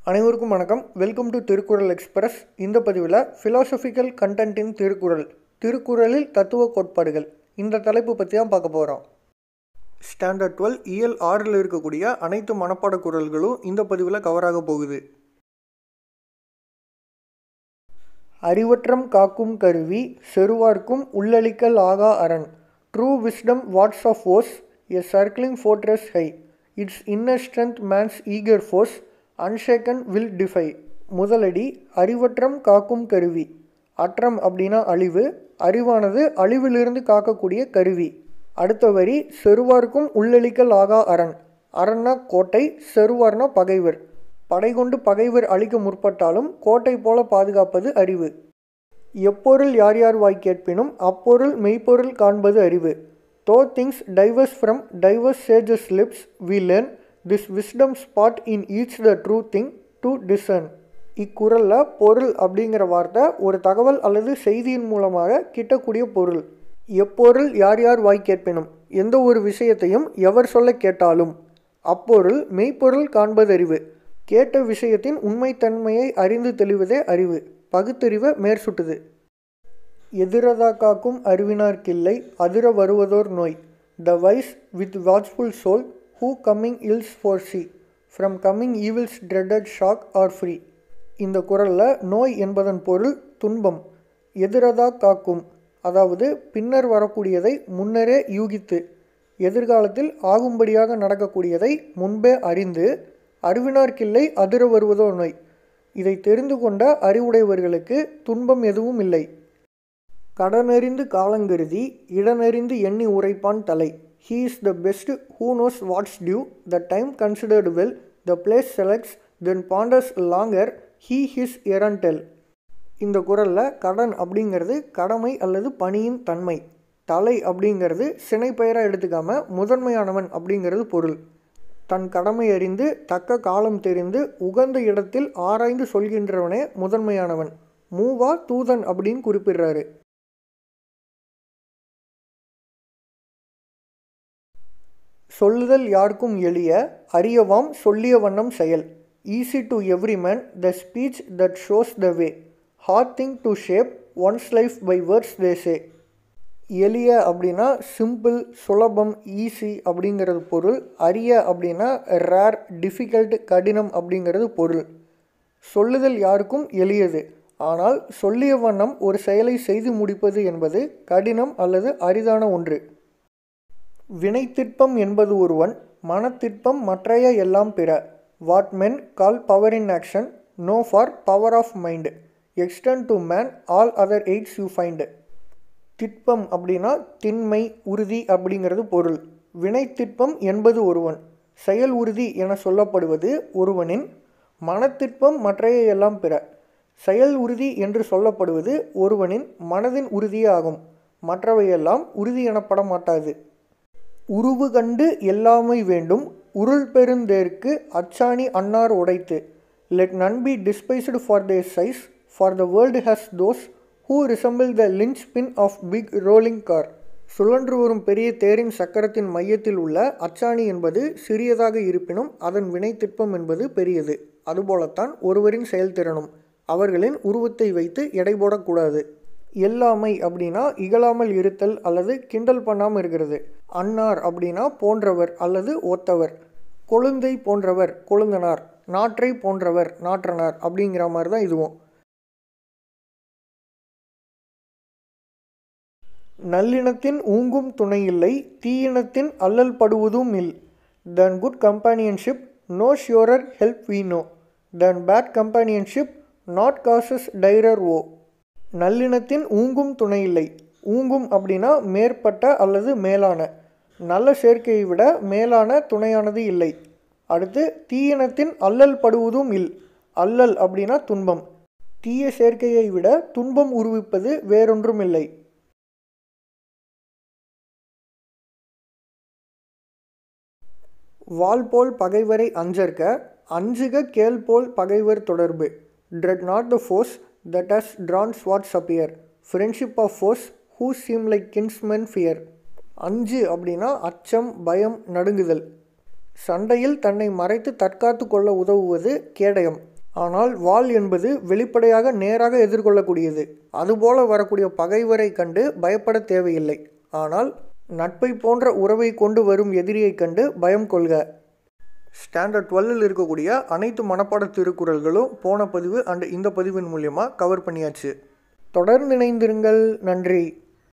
அனைவருக்கும் வணக்கம் welcome to Thirukkural express இந்த பதிவில் ஃபிலாசபிக்கல் கண்டென்ட்டின் திருக்குறள் திருக்குறளில் தத்துவ கோட்பாடுகள் இந்த தலைப்பு பற்றி தான் பார்க்க போகிறோம் ஸ்டாண்டர்ட் டுவெல் இயல் ஆறில் இருக்கக்கூடிய அனைத்து மனப்பாட குறள்களும் இந்த பதிவில் கவராக போகுது அறிவற்றம் காக்கும் கருவி செருவார்க்கும் உள்ளளிக்கல் ஆகா அரண் true wisdom wards off woes a circling fortress high its inner strength man's eager foes unshaken will defy முதலடி அறிவற்றம் காக்கும் கருவி அற்றம் அப்படின்னா அழிவு அறிவானது அழிவிலிருந்து காக்கக்கூடிய கருவி அடுத்த வரி செருவார்க்கும் உள்ளளிக்கல் ஆகா அரண் அரண்னா கோட்டை செருவார்னா பகைவர் படை கொண்டு பகைவர் அழிக்க முற்பட்டாலும் கோட்டை போல பாதுகாப்பது அறிவு எப்பொருள் யார் யார் வாய் கேட்பினும் அப்பொருள் மெய்ப்பொருள் காண்பது அறிவு though things diverse from diverse sages lips we learn this wisdom spot in each the true thing to discern இக்குறளில் பொருள் அப்படிங்கிற வார்த்தை ஒரு தகவல் அல்லது செய்தியின் மூலமாக கிட்டக்கூடிய பொருள் எப்பொருள் யார் யார் வாய் கேட்பினும் எந்த ஒரு விஷயத்தையும் எவர் சொல்ல கேட்டாலும் அப்பொருள் மெய்ப்பொருள் காண்பது அறிவு கேட்ட விஷயத்தின் உண்மைத்தன்மையை அறிந்து தெளிவதே அறிவு பகுத்தறிவை மேற்சுட்டுது எதிரதா காக்கும் அறிவினார்க்கில்லை அதிர வருவதோர் நோய் the wise with watchful soul who coming ills foresee from coming evils dreaded shock are free இந்த குரலில் நோய் என்பதன் பொருள் துன்பம் எதிரதா காக்கும் அதாவது பின்னர் வரக்கூடியதை முன்னரே யூகித்து எதிர்காலத்தில் ஆகும்படியாக நடக்கக்கூடியதை முன்பே அறிந்து அறிவினார்க்கில்லை அதிர வருவதோ நோய் இதை தெரிந்து கொண்ட அறிவுடையவர்களுக்கு துன்பம் எதுவும் இல்லை கடனறிந்து காலங்கருதி இடனறிந்து எண்ணி உரைப்பான் தலை he is the best who knows what's due the time considered well the place selects then ponders longer he his errand tell இந்த குரலில் கடன் அப்படிங்கிறது கடமை அல்லது பணியின் தன்மை தலை அப்படிங்கிறது சினை பெயராக எடுத்துக்காம முதன்மையானவன் அப்படிங்கிறது பொருள் தன் கடமை அறிந்து தக்க காலம் தெரிந்து உகந்த இடத்தில் ஆராய்ந்து சொல்கின்றவனே முதன்மையானவன் மூவா தூதன் அப்படின்னு குறிப்பிடுறாரு சொல்லுதல் யாருக்கும் எளிய அறியவாம் சொல்லிய வண்ணம் செயல் easy to every man the speech that shows the way hard thing to shape one's life by words they say எளிய அப்படின்னா சிம்பிள் சுலபம் ஈஸி அப்படிங்கிறது பொருள் அரிய அப்படின்னா ரேர் டிஃபிகல்ட் கடினம் அப்படிங்கிறது பொருள் சொல்லுதல் யாருக்கும் எளியது ஆனால் சொல்லிய வண்ணம் ஒரு செயலை செய்து முடிப்பது என்பது கடினம் அல்லது அரிதான ஒன்று வினைத்திற்பம் என்பது ஒருவன் மனத்திற்பம் மற்றைய எல்லாம் பிற what men call power in action know for power of mind extern to man all other aids you find திட்பம் அப்படின்னா திண்மை உறுதி அப்படிங்கிறது பொருள் வினைத்திற்பம் என்பது ஒருவன் செயல் உறுதி என சொல்லப்படுவது ஒருவனின் மனத்திற்பம் மற்றைய எல்லாம் பிற செயல் உறுதி என்று சொல்லப்படுவது ஒருவனின் மனதின் உறுதியே ஆகும் மற்றவையெல்லாம் உறுதி எனப்பட மாட்டாது உருவு கண்டு எல்லாமை வேண்டும் உருள் பெருந்தேருக்கு அச்சாணி அன்னார் உடைத்து let none be despised for their size for the world has those who resemble the linchpin of big rolling car சுழன்று வரும் பெரிய தேரின் சக்கரத்தின் மையத்தில் உள்ள அச்சாணி என்பது சிறியதாக இருப்பினும் அதன் வினைத்திற்பம் என்பது பெரியது அதுபோலத்தான் ஒருவரின் செயல்திறனும் அவர்களின் உருவத்தை வைத்து எடை போடக்கூடாது எல்லாமை அப்படின்னா இகழாமல் இருத்தல் அல்லது கிண்டல் பண்ணாமல் இருக்கிறது அன்னார் அப்படின்னா போன்றவர் அல்லது ஒத்தவர் கொழுந்தை போன்றவர் கொழுந்தனார் நாற்றை போன்றவர் நாற்றனார் அப்படிங்கிற மாதிரி தான் இதுவும் நல்லினத்தின் ஊங்கும் துணையில்லை தீயினத்தின் அல்லல் படுவதும் இல் than good companionship no surer help we know than bad companionship nought causes direr woe நல்லினத்தின் ஊங்கும் துணையில்லை ஊங்கும் அப்படின்னா மேற்பட்ட அல்லது மேலான நல்ல சேர்க்கையை விட மேலான துணையானது இல்லை அடுத்து தீயினத்தின் அல்லல் படுவதும் இல் அல்லல் அப்படின்னா துன்பம் தீய சேர்க்கையை விட துன்பம் உருவிப்பது வேறொன்றும் இல்லை வால் போல் பகைவரை அஞ்சற்க அஞ்சுக கேள் போல் பகைவர் தொடர்பு dread not the foes that as drawn swords appear friendship of foes who seem like kinsmen fear அஞ்சு அப்படின்னா அச்சம் பயம் நடுங்குதல் சண்டையில் தன்னை மறைத்து தற்காத்து கொள்ள உதவுவது கேடயம் ஆனால் வாள் என்பது வெளிப்படையாக நேராக எதிர்கொள்ளக்கூடியது அதுபோல வரக்கூடிய பகைவரை கண்டு பயப்பட தேவையில்லை ஆனால் நட்பை போன்ற உறவை கொண்டு வரும் எதிரியை கண்டு பயம் கொள்க ஸ்டாண்டர்ட் டுவெல்லில் இருக்கக்கூடிய அனைத்து மனப்பாட திருக்குறள்களும் போன பதிவு அண்ட் இந்த பதிவின் மூலியமாக கவர் பண்ணியாச்சு தொடர்ந்து இணைந்திருங்கள் நன்றி